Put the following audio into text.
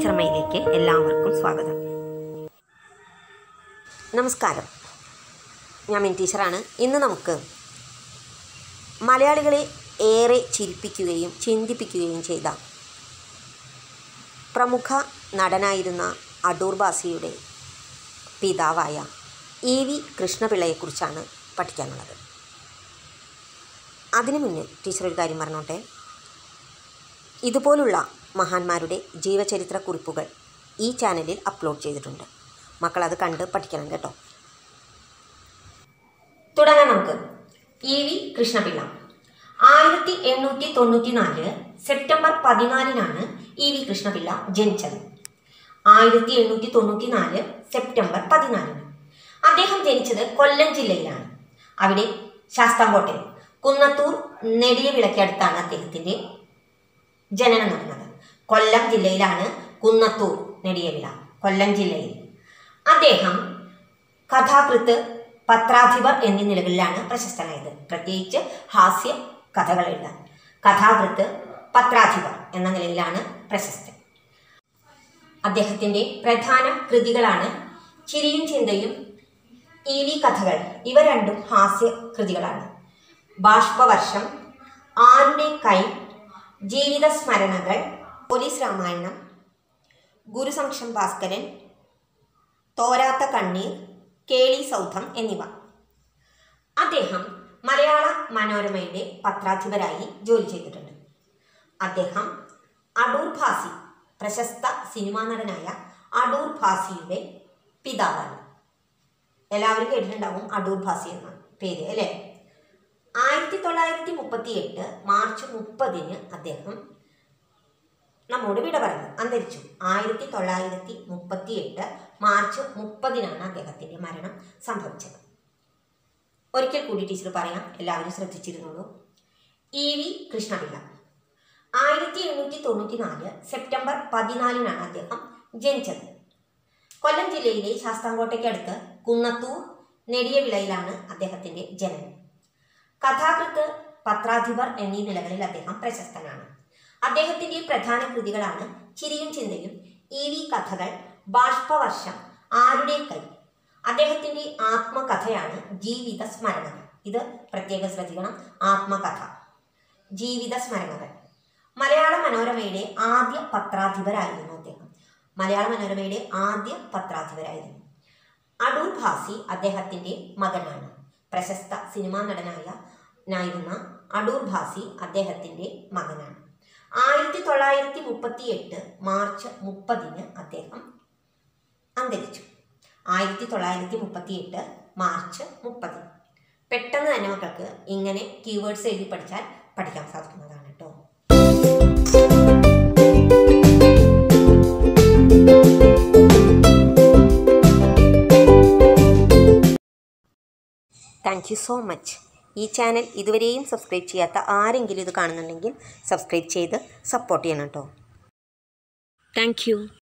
ടീച്ചർമയിലേക്ക് എല്ലാവർക്കും സ്വാഗതം നമസ്കാരം ഞാൻ മിൻ ടീച്ചറാണ് ഇന്ന് നമുക്ക് മലയാളികളെ ഏറെ ചിരിപ്പിക്കുകയും ചിന്തിപ്പിക്കുകയും ചെയ്ത പ്രമുഖ നടനായിരുന്ന അടൂർ ബാസിയുടെ പിതാവായ ഇ വി കൃഷ്ണപിള്ളയെക്കുറിച്ചാണ് പഠിക്കാനുള്ളത് അതിനു മുന്നേ ടീച്ചർ ഒരു കാര്യം പറഞ്ഞോട്ടെ ഇതുപോലുള്ള മഹാന്മാരുടെ ജീവചരിത്ര കുറിപ്പുകൾ ഈ ചാനലിൽ അപ്ലോഡ് ചെയ്തിട്ടുണ്ട് മക്കൾ അത് കണ്ട് പഠിക്കണം കേട്ടോ തുടങ്ങാം നമുക്ക് ഇ വി കൃഷ്ണപിള്ള ആയിരത്തി എണ്ണൂറ്റി തൊണ്ണൂറ്റി നാല് സെപ്റ്റംബർ പതിനാലിനാണ് ഇ വി കൃഷ്ണപിള്ള ജനിച്ചത് ആയിരത്തി എണ്ണൂറ്റി തൊണ്ണൂറ്റി നാല് സെപ്റ്റംബർ പതിനാലിന് അദ്ദേഹം ജനിച്ചത് കൊല്ലം ജില്ലയിലാണ് അവിടെ ശാസ്താംകോട്ടയിൽ കുന്നത്തൂർ നെടിയവിളക്കടുത്താണ് അദ്ദേഹത്തിൻ്റെ ജനനം നടന്നത് കൊല്ലം ജില്ലയിലാണ് കുന്നത്തൂർ നെടിയവിള കൊല്ലം ജില്ലയിൽ അദ്ദേഹം കഥാകൃത്ത് പത്രാധിപർ എന്നീ നിലകളിലാണ് പ്രശസ്തനായത് പ്രത്യേകിച്ച് ഹാസ്യ കഥകൾ എഴുതാൻ കഥാകൃത്ത് പത്രാധിപർ എന്ന നിലയിലാണ് പ്രശസ്തൻ അദ്ദേഹത്തിൻ്റെ പ്രധാന കൃതികളാണ് ചിരിയും ചിന്തയും ഇ വി കഥകൾ ഇവ രണ്ടും ഹാസ്യ കൃതികളാണ് ബാഷ്പവർഷം ആരുടെ കൈ ജീവിത സ്മരണകൾ പോലീസ് രാമായണം ഗുരുസംക്ഷം ഭാസ്കരൻ തോരാത്ത കണ്ണീർ കേളി സൗധം എന്നിവ അദ്ദേഹം മലയാള മനോരമയുടെ പത്രാധിപരായി ജോലി ചെയ്തിട്ടുണ്ട് അദ്ദേഹം അടൂർ ഭാസി പ്രശസ്ത സിനിമാ നടനായ അടൂർ ഭാസിയുടെ പിതാവാണ് എല്ലാവരും കേട്ടിട്ടുണ്ടാവും അടൂർ ഭാസി എന്ന പേര് അല്ലേ ആയിരത്തി തൊള്ളായിരത്തി മുപ്പത്തി എട്ട് മാർച്ച് മുപ്പതിന് അദ്ദേഹം നമ്മോട് വിട പറഞ്ഞു അന്തരിച്ചു ആയിരത്തി തൊള്ളായിരത്തി മുപ്പത്തി എട്ട് മാർച്ച് മുപ്പതിനാണ് അദ്ദേഹത്തിൻ്റെ മരണം സംഭവിച്ചത് ഒരിക്കൽ കൂടി ടീച്ചർ പറയാം എല്ലാവരും ശ്രദ്ധിച്ചിരുന്നുള്ളൂ ഇ വി കൃഷ്ണപിള്ള ആയിരത്തി എണ്ണൂറ്റി തൊണ്ണൂറ്റി നാല് സെപ്റ്റംബർ പതിനാലിനാണ് അദ്ദേഹം ജനിച്ചത് കൊല്ലം ജില്ലയിലെ ശാസ്താംകോട്ടയ്ക്കടുത്ത് കുന്നത്തൂർ നെടിയവിളയിലാണ് അദ്ദേഹത്തിൻ്റെ ജനനം കഥാകൃത്ത് പത്രാധിപർ എന്നീ നിലകളിൽ അദ്ദേഹം പ്രശസ്തനാണ് അദ്ദേഹത്തിൻ്റെ പ്രധാന കൃതികളാണ് ചിരിയും ചിന്തയും ഇ വി കഥകൾ ബാഷ്പവർഷം ആരുടെ കൈ അദ്ദേഹത്തിൻ്റെ ആത്മകഥയാണ് ജീവിത സ്മരണകൾ ഇത് പ്രത്യേക ശ്രദ്ധിക്കണം ആത്മകഥ ജീവിത സ്മരണകൾ മലയാള മനോരമയുടെ ആദ്യ പത്രാധിപരായിരുന്നു അദ്ദേഹം മലയാള മനോരമയുടെ ആദ്യ പത്രാധിപരായിരുന്നു അടൂർ ഭാസി അദ്ദേഹത്തിൻ്റെ മകനാണ് പ്രശസ്ത സിനിമാ നടനായ നായിരുന്ന അടൂർ ഭാസി അദ്ദേഹത്തിൻ്റെ മകനാണ് ആയിരത്തി തൊള്ളായിരത്തി മുപ്പത്തി എട്ട് മാർച്ച് മുപ്പതിന് അദ്ദേഹം അന്തരിച്ചു ആയിരത്തി തൊള്ളായിരത്തി മുപ്പത്തി എട്ട് മാർച്ച് മുപ്പത് പെട്ടെന്ന് തന്നെ മക്കൾക്ക് ഇങ്ങനെ കീവേഡ്സ് എഴുതി പഠിച്ചാൽ പഠിക്കാൻ സാധിക്കുന്നതാണ് കേട്ടോ താങ്ക് യു സോ മച്ച് ഈ ചാനൽ ഇതുവരെയും സബ്സ്ക്രൈബ് ചെയ്യാത്ത ആരെങ്കിലും ഇത് കാണുന്നുണ്ടെങ്കിൽ സബ്സ്ക്രൈബ് ചെയ്ത് സപ്പോർട്ട് ചെയ്യണം കേട്ടോ താങ്ക് യു